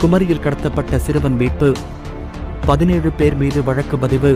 குமரியில் கடத்தப்பட்ட சிறுவன் மீட்பு பதினேழு பேர் மீது வழக்கு பதிவு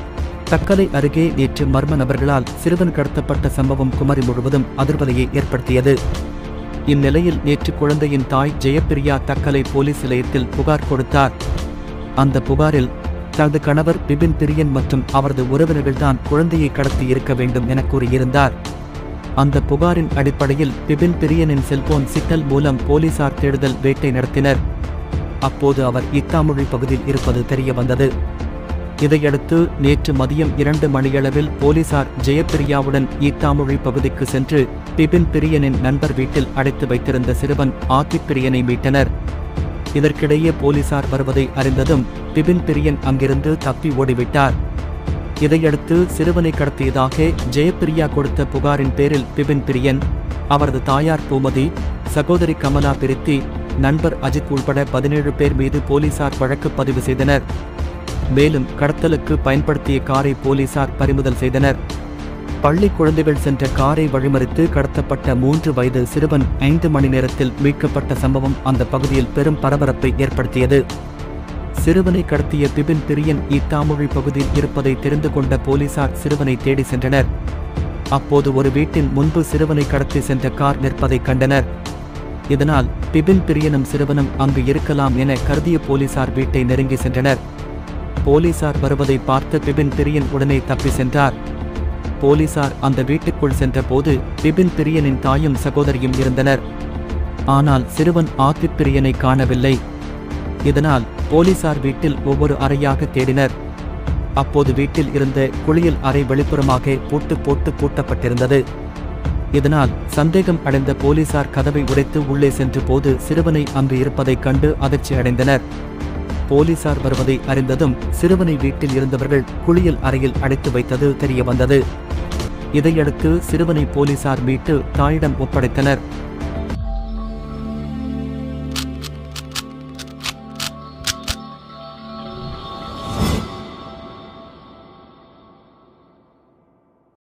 தக்கலை அருகே நேற்று மர்ம நபர்களால் சிறுவன் கடத்தப்பட்ட சம்பவம் குமரி முழுவதும் அதிர்வலையை ஏற்படுத்தியது இந்நிலையில் நேற்று குழந்தையின் தாய் ஜெயப்பிரியா தக்கலை போலீஸ் நிலையத்தில் புகார் கொடுத்தார் அந்த புகாரில் தனது கணவர் பிபின் பிரியன் மற்றும் அவரது உறவினர்கள்தான் குழந்தையை கடத்தி இருக்க வேண்டும் என கூறியிருந்தார் அந்த புகாரின் அடிப்படையில் பிபின் பிரியனின் செல்போன் சிக்னல் மூலம் போலீசார் தேடுதல் வேட்டை நடத்தினர் அப்போது அவர் இத்தாமொழி பகுதியில் இருப்பது தெரிய வந்தது இதையடுத்து நேற்று மதியம் இரண்டு மணியளவில் போலீசார் ஜெயப்பிரியாவுடன் ஈத்தாமொழி பகுதிக்கு சென்று பிபின் பிரியனின் நண்பர் வீட்டில் அடைத்து வைத்திருந்த சிறுவன் ஆத்திப் பிரியனை மீட்டனர் இதற்கிடையே போலீசார் வருவதை அறிந்ததும் பிபின் பிரியன் அங்கிருந்து தப்பி ஓடிவிட்டார் இதையடுத்து சிறுவனை கடத்தியதாக ஜெயப்பிரியா கொடுத்த புகாரின் பேரில் பிபின் பிரியன் அவரது தாயார் பூமதி சகோதரி கமலா பிரித்தி நண்பர் அஜித் உள்பட பதினேழு பேர் மீது போலீசார் வழக்கு பதிவு செய்தனர் மேலும் கடத்தலுக்கு பயன்படுத்திய காரை போலீசார் பறிமுதல் செய்தனர் பள்ளி குழந்தைகள் சென்ற காரை வழிமறித்து கடத்தப்பட்ட மூன்று வயது சிறுவன் ஐந்து மணி நேரத்தில் மீட்கப்பட்ட சம்பவம் அந்த பகுதியில் பெரும் பரபரப்பை ஏற்படுத்தியது சிறுவனை கடத்திய பிபின் பிரியன் ஈத்தாமொழி பகுதியில் இருப்பதை தெரிந்து கொண்ட போலீசார் சிறுவனை தேடி சென்றனர் அப்போது ஒரு வீட்டின் முன்பு சிறுவனை கடத்தி சென்ற கார் நிற்பதைக் கண்டனர் இதனால் பிபின் பிரியனும் சிறுவனும் அங்கு இருக்கலாம் என கருதிய போலீசார் வீட்டை நெருங்கி சென்றனர் போலீசார் வருவதை பார்த்த பிபின் பிரியன் உடனே தப்பி சென்றார் போலீசார் அந்த வீட்டுக்குள் சென்றபோது பிபின் பிரியனின் தாயும் சகோதரியும் இருந்தனர் ஆனால் சிறுவன் ஆத்திப் பிரியனை காணவில்லை இதனால் போலீசார் வீட்டில் ஒவ்வொரு அறையாக தேடினர் அப்போது வீட்டில் இருந்த குளியல் அறை வெளிப்புறமாக பூட்டு போட்டு பூட்டப்பட்டிருந்தது இதனால் சந்தேகம் அடைந்த போலீசார் கதவை உடைத்து உள்ளே சென்ற போது சிறுவனை அங்கு இருப்பதைக் கண்டு அதிர்ச்சி அடைந்தனர் போலீசார் வருவதை அறிந்ததும் சிறுவனை வீட்டில் இருந்தவர்கள் குளியல் அறையில் அடைத்து வைத்தது தெரிய வந்தது இதையடுத்து சிறுவனை போலீசார் மீட்டு தாயிடம் ஒப்படைத்தனர்